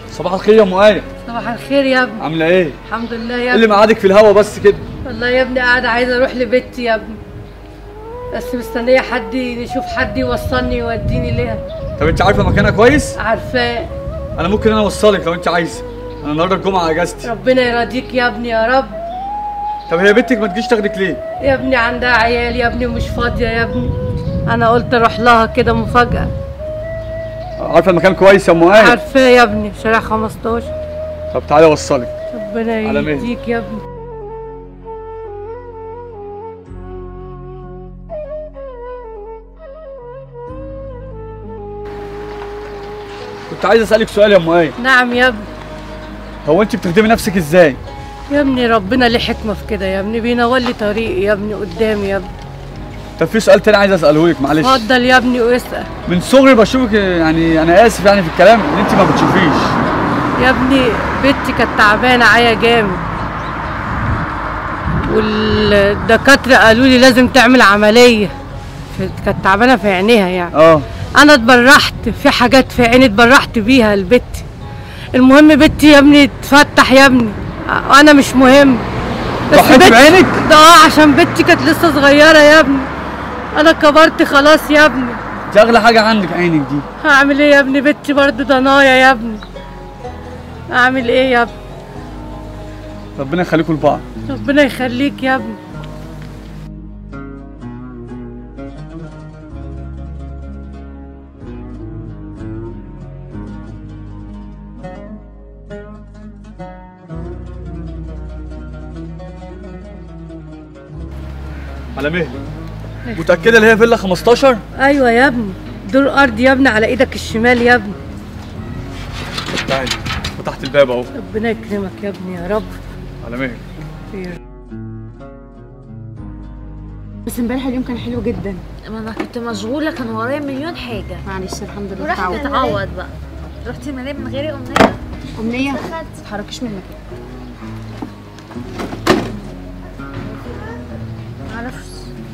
صباح الخير يا ام ايه صباح الخير يا ابني عامله ايه الحمد لله يا إيه اللي ابني مقعدك في الهوا بس كده والله يا ابني قاعدة عايزة اروح لبيتي يا ابني بس مستنية حد نشوف حد يوصلني يوديني ليها طب انت عارفه مكانها كويس عارفاه انا ممكن انا اوصلك لو انت عايزه انا النهارده الجمعه اجازتي ربنا يرضيك يا ابني يا رب طب هي بنتك ما تجيش تاخدك ليه يا ابني عندها عيال يا ابني ومش فاضية يا ابني انا قلت اروح لها كده مفاجأة عارفه المكان كويس يا ام ايه عارفاه يا ابني شارع 15 طب تعالى اوصلك ربنا على مهلك. يهديك يا ابني كنت عايز اسالك سؤال يا ام ايه نعم يا ابني هو انت بتخدمي نفسك ازاي يا ابني ربنا ليه حكمة في كده يا ابني بينور لي طريقي يا ابني قدامي يا ابني طب في سؤال تاني عايز اساله لك معلش اتفضل يا ابني واسأل من صغري بشوفك يعني انا اسف يعني في الكلام ان انت ما بتشوفيش يا ابني بنتي كانت تعبانة عيا جامد والدكاترة قالوا لي لازم تعمل عملية في- كانت تعبانة في عينيها يعني اه أنا اتبرحت في حاجات في عيني اتبرحت بيها لبنتي المهم بنتي يا ابني تفتح يا ابني أنا مش مهم بس ضحيتي بنتي- بعينك؟ ده اه عشان بنتي كانت لسه صغيرة يا ابني أنا كبرت خلاص يا ابني دي اغلى حاجه عندك عينك دي هعمل ايه يا ابني بنتي برضه ضنايا يا ابني اعمل ايه يا ابني ربنا يخليكم لبعض ربنا يخليك يا ابني على مهلك متاكده اللي هي فيلا 15 ايوه يا ابني دور ارض يا ابني على ايدك الشمال يا ابني تعالي فتحت الباب اهو ربنا يكرمك يا ابني يا رب على مهلك خير. بس امبارح اليوم كان حلو جدا ما انا كنت مشغوله كان ورايا مليون حاجه معلش الحمد لله ورحت تعود. اتعوض بقى رحتي الملاهي من غيري امنيه امنيه ما تتحركيش من المكان معرفش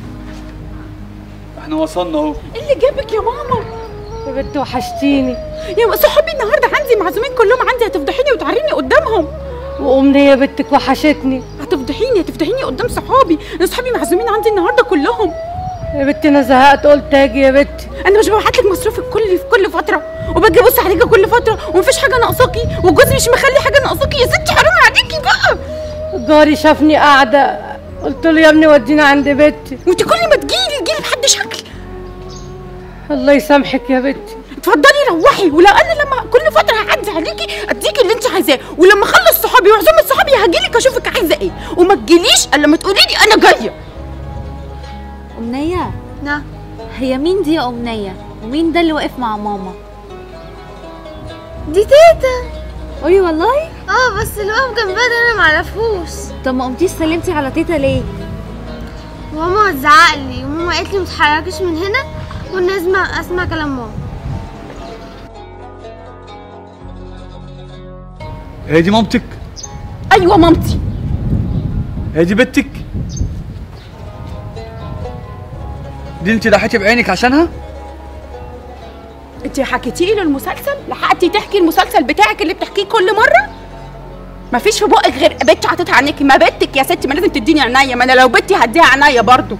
احنا وصلنا اهو ايه اللي جابك يا ماما يا بنت وحشتيني يا صحابي النهارده عندي معزومين كلهم عندي هتفضحيني وتعريني قدامهم وامنيه بنتك وحشتني هتفضحيني هتفضحيني قدام صحابي انا صحابي معزومين عندي النهارده كلهم يا بنتي انا زهقت قلت اجي يا بنتي انا مش ببعت لك مصروفك كل في كل فتره وباجي ابص عليكي كل فتره ومفيش حاجه ناقصاكي وجوزي مش مخلي حاجه ناقصاكي يا ستي حرام عليكي بقى جاري شافني قاعده قلت له يا ابني ودينا عند بنتي وانت كل ما تجيلي تجيلي بحد شكل الله يسامحك يا بنتي اتفضلي روحي ولو انا لما كل فتره هعدي عليكي اديكي اللي انت عايزاه ولما اخلص صحابي وعزومه صحابي هجيلك اشوفك عايزه ايه وما تجيليش الا لما تقولي لي انا جايه امنيه نعم هي مين دي يا امنيه ومين ده اللي واقف مع ماما دي تيتا قولي والله اه بس اللي واقف جنبها ده انا معرفوش طب ما قمتيش سلمتي على تيتا ليه ماما هتزعق لي وماما قالت لي متحركش من هنا والناس ما اسمع كلام ماما هي دي مامتك ايوه مامتي هي دي بنتك دي انت ضحيتي بعينك عشانها انت حكيتي لي المسلسل لحقتي تحكي المسلسل بتاعك اللي بتحكيه كل مره مفيش في بقك غير بنتي حاططها عينيكي ما بنتك يا ستي ما لازم تديني عينيا ما انا لو بنتي هديها عينيا برضو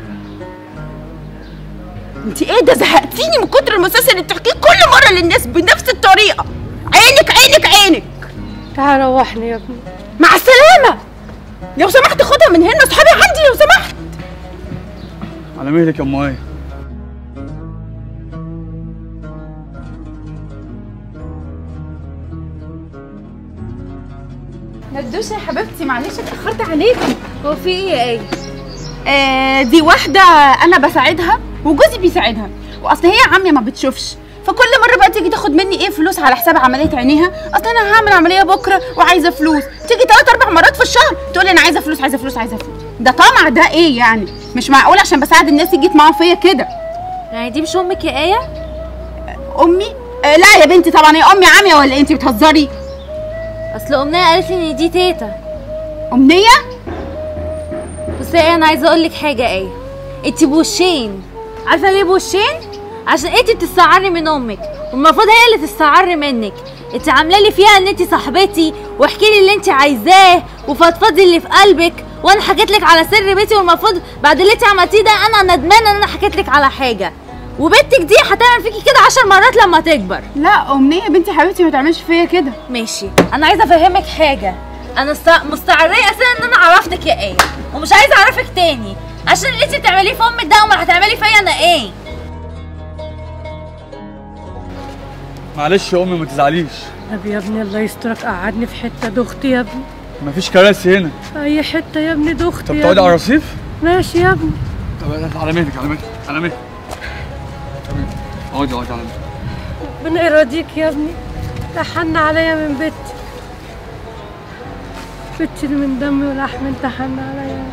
انت ايه ده زهقتيني من كتر المسلسل اللي بتحكيه كل مره للناس بنفس الطريقه عينك عينك عينك تعال روحني يا ابني مع السلامه لو سمحت خدها من هنا اصحابي عندي لو سمحت على مهلك يا ام ايه ندوشة يا حبيبتي معلش اتأخرت عليكي هو في ايه يا ايه آه دي واحدة أنا بساعدها وجوزي بيساعدها وأصل هي عمية ما بتشوفش فكل مرة بقى تيجي تاخد مني إيه فلوس على حساب عملية عينيها أصل أنا هعمل عملية بكرة وعايزة فلوس تيجي تلات أربع مرات في الشهر تقول لي أنا عايزة فلوس عايزة فلوس عايزة فلوس ده طمع ده إيه يعني مش معقول عشان بساعد الناس يجي يطمعوا فيا كده يعني دي مش امك يا ايه أمي آه لا يا بنتي طبعا هي أمي عمية ولا إيه أنت بتهزري اصل امنيه قالت لي ان دي تيتا أمنية بس ايه انا عايزه اقول لك حاجه ايه انت بوشين عارفه ليه بوشين عشان انت بتستعري من امك والمفروض هي اللي تستعر منك انت عامله لي فيها ان انت صاحبتي واحكي لي اللي انت عايزاه وفضفضي اللي في قلبك وانا حكيت لك على سر بيتي والمفروض بعد اللي انت عملتيه ده انا ندمانه ان انا حكيت لك على حاجه وبنتك دي هتعمل فيكي كده عشر مرات لما تكبر لا امنيه بنتي حبيبتي ما تعملش فيا كده ماشي انا عايزه افهمك حاجه انا است- مستعريه اساسا ان انا عرفتك يا ايه ومش عايزه اعرفك تاني عشان اللي انت بتعمليه في امك ده امال هتعملي فيا انا ايه معلش يا امي ما تزعليش طب يا ابني الله يسترك قعدني في حته دختي يا ابني مفيش كراسي هنا في اي حته يا ابني دختي طب يا تقعدي على ابني. الرصيف ماشي يا ابني طب على مهلك على مهلك على مهلك تمام. اقعدي اقعدي على مهلك ربنا يرضيك يا ابني تحن عليا من بيتي بيتي اللي من دمي ولحمي انت حن عليا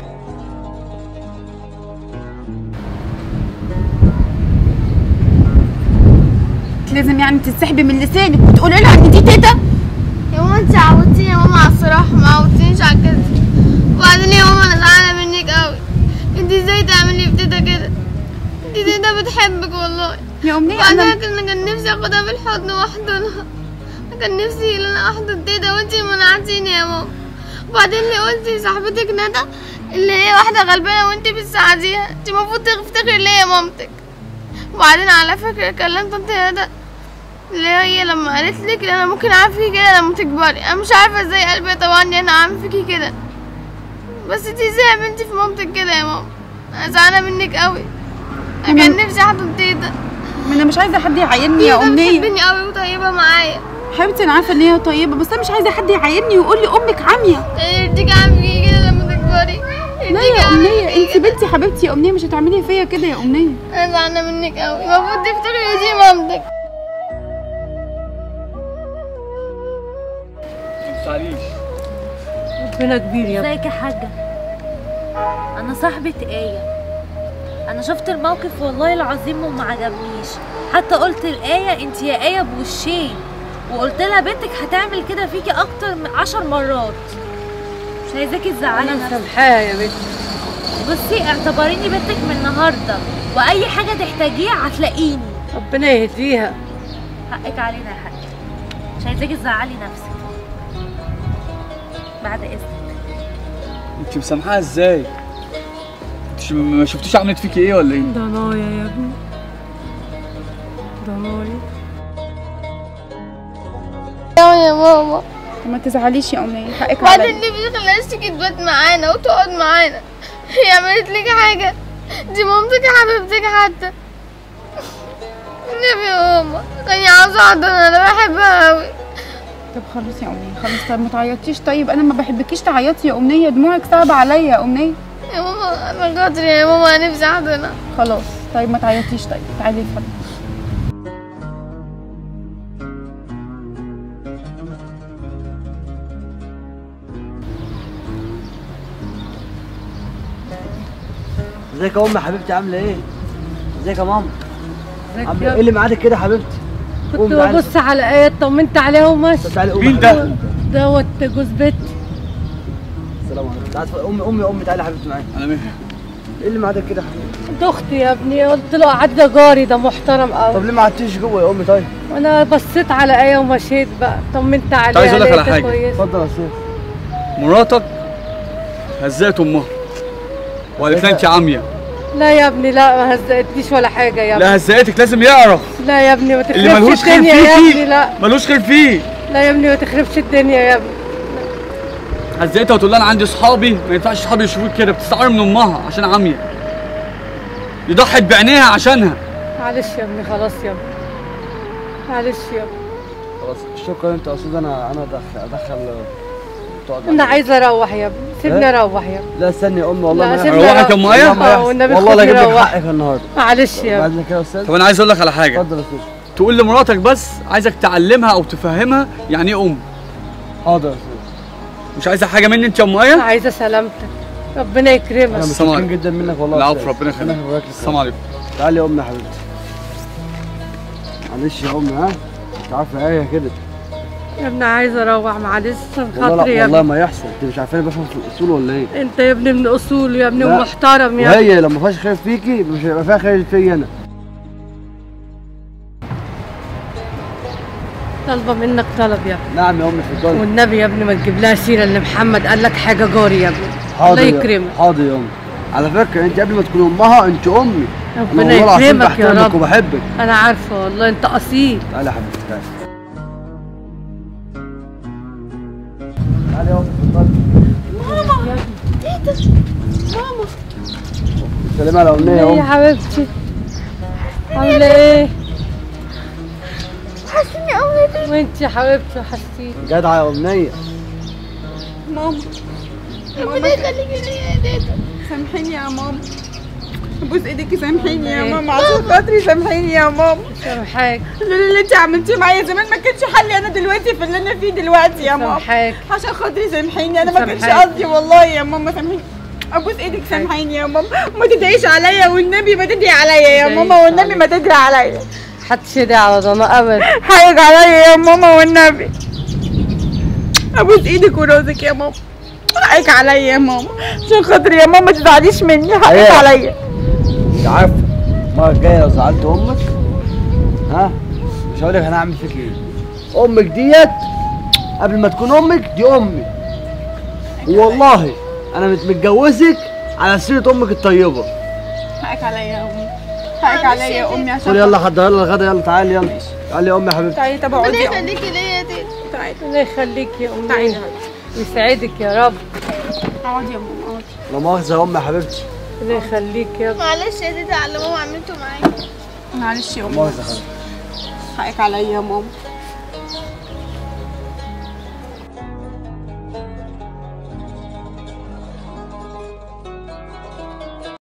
لازم يعني تتسحبي من لسانك وتقولي لها ان دي تيتا يا ماما انت عودتيني يا ماما على الصراحة ما عودتنيش على كده وبعدين يا ماما انا زعلانة منك قوي انت ازاي تعملي في تيتا كده دي تيتا بتحبك والله يا امنيه وبعدين انا كان كان نفسي اخدها بالحضن واحضنها كان نفسي ان انا احضن تيتا وانت منعتيني يا ماما وبعدين اللي قلتي صاحبتك ندى اللي هي واحدة غلبانة وانت بتساعديها انت المفروض تفتكري ليا مامتك وبعدين على فكرة كلمت طنط ندى اللي هي لما قالت لك ان انا ممكن اعمل فيكي كده لما تكبري انا مش عارفه ازاي قلبي يطوعني انا اعمل فيكي كده بس انتي ازاي يا بنتي في مامتك كده يا ماما انا زعلانه منك قوي انا كان نفسي احضن تيتا ما انا مش عايزه حد يعايرني يا تيتا امنيه بتحبني قوي وطيبه معايا حبيبتي انا عارفه ان هي طيبه بس انا مش عايزه حد يعايرني ويقول لي امك عاميه يرضيكي اعمل فيكي كده لما تكبري لا يا امنيه انت بنتي حبيبتي يا امنيه مش هتعملي فيا كده يا امنيه انا زعلانه منك قوي المفروض تفتكري دي مامتك ما تزعليش ربنا كبير يا ابني ازيك يا حاجه انا صاحبه ايه انا شفت الموقف والله العظيم وما عجبنيش حتى قلت لآية انت يا آية بوشين وقلت لها بنتك هتعمل كده فيكي اكتر من عشر مرات مش عايزاكي تزعلي انا نفسك مسامحاها يا بنتي بصي اعتبريني بنتك من النهارده واي حاجه تحتاجيها هتلاقيني ربنا يهديها حقك علينا يا حاج مش عايزاكي تزعلي نفسك بعد اذنك انت مسامحاها ازاي؟ انت ش- ما شفتيش عملت فيكي ايه ولا ايه؟ ضنايا يا ابني ضنايا يا ماما ما تزعليش يا امنيه حقك بعدين عليا ليه بتخليهاش تيجي تبات معانا وتقعد معانا هي عملت لك حاجه دي مامتك يا حبيبتك حتى النبي يا ماما كاني عاوزه احضنها انا بحبها قوي طب خلاص يا امنيه خلاص طب ما تعيطيش طيب انا ما بحبكيش تعيطي يا امنيه دموعك صعبه عليا يا امنيه يا ماما انا خاطري يا ماما انا نفسي احضنها خلاص طيب ما تعيطيش طيب تعالي اتفضلي ازيك يا امي حبيبتي عامله ايه ازيك يا ماما ازيك عامله يا ايه اللي معادك كده يا حبيبتي كنت قومي تعالي. ببص على ايه طمنت عليها وماشي طب تعالي قومي مين يا ده؟ حبيبتي. دوت جوز بيتي السلام عليكم تعالي اتفضلي. امي امي امي تعالي يا حبيبتي معايا انا مهلك ايه اللي معادك كده يا حبيبتي ده اختي يا ابني قلت له قعد ده جاري ده محترم طب قوي ليه ما قعدتيش جوه يا امي طيب وانا بصيت على ايه ومشيت بقى طمنت عليها عايز أقول لك على لقيتها حاجة. كويسة. اتفضل يا سيف مراتك هزقت امها وقالت لها انت عاميه لا يا ابني لا ما هزقتنيش ولا حاجه يا ابني لا هزقتك لازم يعرف لا يا ابني ما اللي تخربش ملهوش خير الدنيا يا ابني فيكي لا ملوش خير فيه لا يا ابني ما تخربش الدنيا يا ابني هزقتها وتقول لها انا عندي اصحابي ما ينفعش اصحابي يشوفوك كده بتستعار من امها عشان عاميه دي ضحت بعينيها عشانها معلش يا ابني خلاص يا ابني معلش يا ابني خلاص شكرا انت يا استاذ انا انا ادخل ادخل تقعد انا معايا. عايزه اروح يا ابني سيبني إيه؟ اروح يا ابني لا استني يا امي والله لا ما سيبني يحصل. أروحك يا أروح. أم آية؟ والله ما اه يحصل. والنبي والله لا خدني اجيب لك روح. حقك النهارده معلش يا بعد ابني كده يا استاذ طب انا عايز اقول لك على حاجه اتفضل يا استاذ تقول لمراتك بس عايزك تعلمها او تفهمها يعني ايه ام حاضر يا استاذ مش عايزه حاجه مني انت يا ام ايه عايزه سلامتك ربنا انا يكرمك السلام متشكرين عليكم. جدا منك والله يا العفو أستاذ. ربنا يخليك يبارك لك. السلام عليكم تعالي يا امي يا حبيبتي معلش يا امي ها انت عارفه ايه كده يا ابني عايزه اروح معلش عشان والله خاطري لا يا والله ابني ما يحصل انت مش عارفاني بفهم في الاصول ولا ايه انت يا ابني من اصول يا ابني لا. ومحترم يا ابني وهي لما فيهاش خير فيكي مش هيبقى فيها خير فيا انا طالبه منك طلب يا ابني نعم يا امي اتفضلي والنبي يا ابني ما تجيب لها سيره ان محمد قال لك حاجه جاري يا ابني الله حاضر يا- يكرمك حاضر يا امي على فكره انت قبل ما تكوني امها انت امي ربنا أنا والله العظيم يكرمك يا بحترمك رب. وبحبك انا عارفه والله انت اصيل تعالي يا حبيبتي تعالي تعالي يا امي اتفضلي ماما سلام على امنيه يا يا امي حبيبتي عامله ايه حسني قوي يا تيتا وانت يا حبيبتي وحشتيني جدعه يا امنيه ماما ربنا يخليكي ليا يا تيتا سامحيني يا ماما بوس ايديكي سامحيني يا إيه؟ ماما عشان خاطري سامحيني يا ماما سامحاك اللي اللي انت عملتيه معايا زمان ما كانش حلي انا دلوقتي في اللي انا فيه دلوقتي يا ماما سامحاك عشان خاطري سامحيني انا ما كانش سامحاك. قصدي والله يا ماما سامحيني ابوس ايدك سامحيني يا ماما ما تدعيش عليا والنبي ما تدعي عليا يا تدعيش ماما والنبي عليك. ما تدعي عليا محدش يدعي على ضنا ابدا حقك عليا يا ماما والنبي ابوس ايدك وراسك يا ماما حقك عليا يا ماما عشان خاطري يا ماما ما تزعليش مني حقك أيوة. عليا انت عارفه المره الجايه لو زعلت امك ها مش هقول لك انا هعمل فيك ايه امك ديت قبل ما تكون امك دي امي والله انا مت- متجوزك على سيره امك الطيبه حقك عليا يا امي حقك عليا يا امي عشان قول يلا حضر يلا الغدا يلا تعالي يلا تعالي يا امي يا حبيبتي تعالي طب ربنا اقعدي يا امي يخليكي ليا يا تيتا تعالي الله يخليك يا تعالي امي ويسعدك يا رب اقعدي يا ماما اقعدي لا مؤاخذه يا امي يا حبيبتي الله يخليك يا ابني معلش يا تيتا على اللي ماما عملته معايا معلش يا لا امي مؤاخذه يا حبيبتي حقك عليا يا ماما